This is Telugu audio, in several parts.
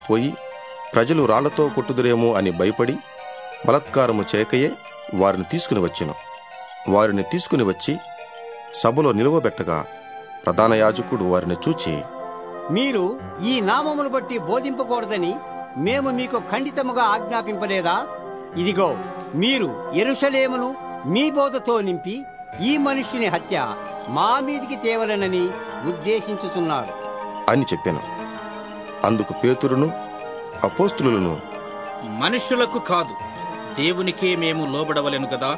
పోయి ప్రజలు రాళ్లతో కొట్టుదురేమో అని భయపడి బలత్కారము చేయకయే వారిని తీసుకుని వచ్చెను వారిని తీసుకుని వచ్చి సభలో నిలువబెట్టగా ప్రధాన యాజకుడు వారిని చూచి మీరు ఈ నామమును బట్టి బోధింపకూడదని మేము మీకు ఖండితముగా ఆజ్ఞాపింపలేదా ఇదిగో మీరు ఎరుషలేమును మీ బోధతో నింపి ఈ మనుష్యుని హత్య మా మీదికి తేవలనని ఉద్దేశించుచున్నారు అని చెప్పాను అందుకు పేతురును అపోస్తులను మనుషులకు కాదు దేవునికే మేము లోబడవలెను గదా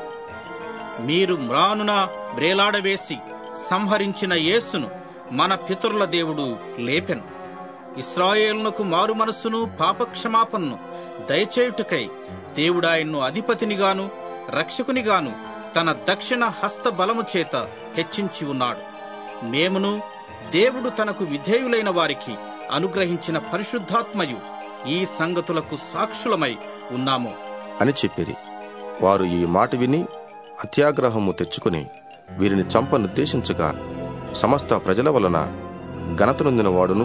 మీరు మ్రానున వ్రేలాడవేసి సంహరించిన యేసును మన పితరుల దేవుడు లేపెను ఇస్రాయేలునకు మారు మనస్సును పాపక్షమాపణను దయచేయుటకై దేవుడాయన్ను అధిపతినిగాను రక్షకునిగాను తన దక్షిణ హస్త బలము చేత హెచ్చించి ఉన్నాడు మేమును దేవుడు తనకు విధేయులైన వారికి అనుగ్రహించిన పరిశుద్ధాత్మయు ఈ సంగతులకు సాక్షులమై ఉన్నాము అని చెప్పిరి వారు ఈ మాట విని అత్యాగ్రహము తెచ్చుకుని వీరిని చంపనుద్దేశించగా సమస్త ప్రజల వలన ఘనత నొందిన వాడును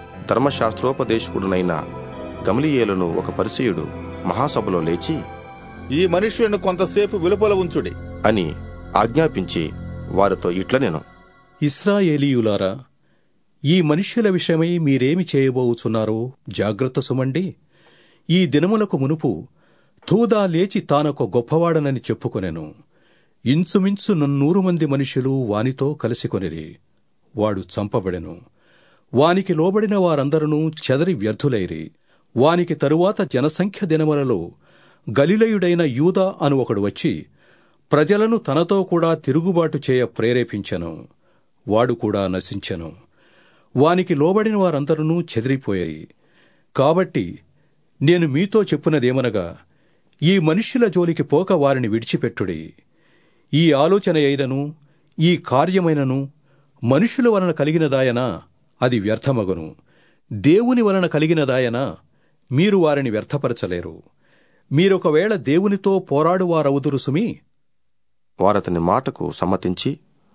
ధర్మశాస్త్రోపదేశకుడునైన గమలియేలును ఒక పరిచయుడు మహాసభలో లేచి ఈ మనుష్యులను కొంతసేపు వెలుపల ఉంచుడి అని ఆజ్ఞాపించి వారితో ఇట్ల నేను ఇస్రాయేలీయులారా ఈ మనుష్యుల విషయమై మీరేమి చేయబోవుచున్నారో జాగ్రత్త సుమండి ఈ దినములకు మునుపు తూదా లేచి తానొక గొప్పవాడనని చెప్పుకొనెను ఇంచుమించు నన్నూరు మంది మనుష్యులు వానితో కలిసికొనిరి వాడు చంపబడెను వానికి లోబడిన వారందరూ చెదరి వ్యర్థులైరి వానికి తరువాత జనసంఖ్య దినములలో గలిలయుడైన యూదా అను ఒకడు వచ్చి ప్రజలను తనతో కూడా తిరుగుబాటు చేయ ప్రేరేపించెను వాడు కూడా నశించెను వానికి లోబడిన వారందరూ చెదిరిపోయాయి కాబట్టి నేను మీతో చెప్పునదేమనగా ఈ మనుష్యుల జోలికి పోక వారిని విడిచిపెట్టుడి ఈ ఆలోచన అయినను ఈ కార్యమైనను మనుష్యుల వలన కలిగినదాయనా అది వ్యర్థమగును దేవుని వలన కలిగినదాయనా మీరు వారిని వ్యర్థపరచలేరు మీరొకవేళ దేవునితో పోరాడువారవుదురు సుమి వారతని మాటకు సమ్మతించి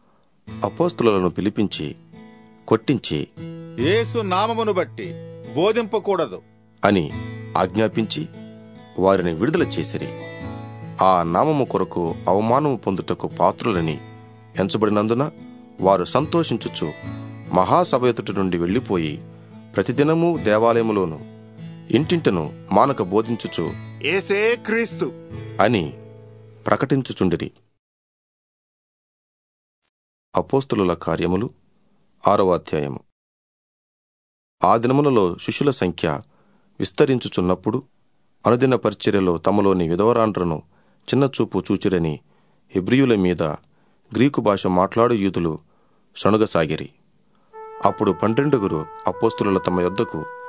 అపోస్తులను పిలిపించి కొట్టించి యేసు నామమును బట్టి బోధింపకూడదు అని ఆజ్ఞాపించి వారిని విడుదల చేసిరి ఆ నామము కొరకు అవమానము పొందుటకు పాత్రులని ఎంచబడినందున వారు సంతోషించుచు మహాసభ ఎదుటి నుండి వెళ్ళిపోయి ప్రతిదినము దేవాలయములోను ఇంటింటను మానక బోధించుచు ఏసే క్రీస్తు అని ప్రకటించుచుండిరి అపోస్తులుల కార్యములు ఆరవ అధ్యాయము ఆ దినములలో శిష్యుల సంఖ్య విస్తరించుచున్నప్పుడు అనుదిన పరిచర్యలో తమలోని విధవరాండ్రను చిన్నచూపు చూచిరని హెబ్రియుల మీద గ్రీకు భాష మాట్లాడు యూదులు సణుగసాగిరి అప్పుడు పన్నెండుగురు అపోస్తుల తమ యొద్దకు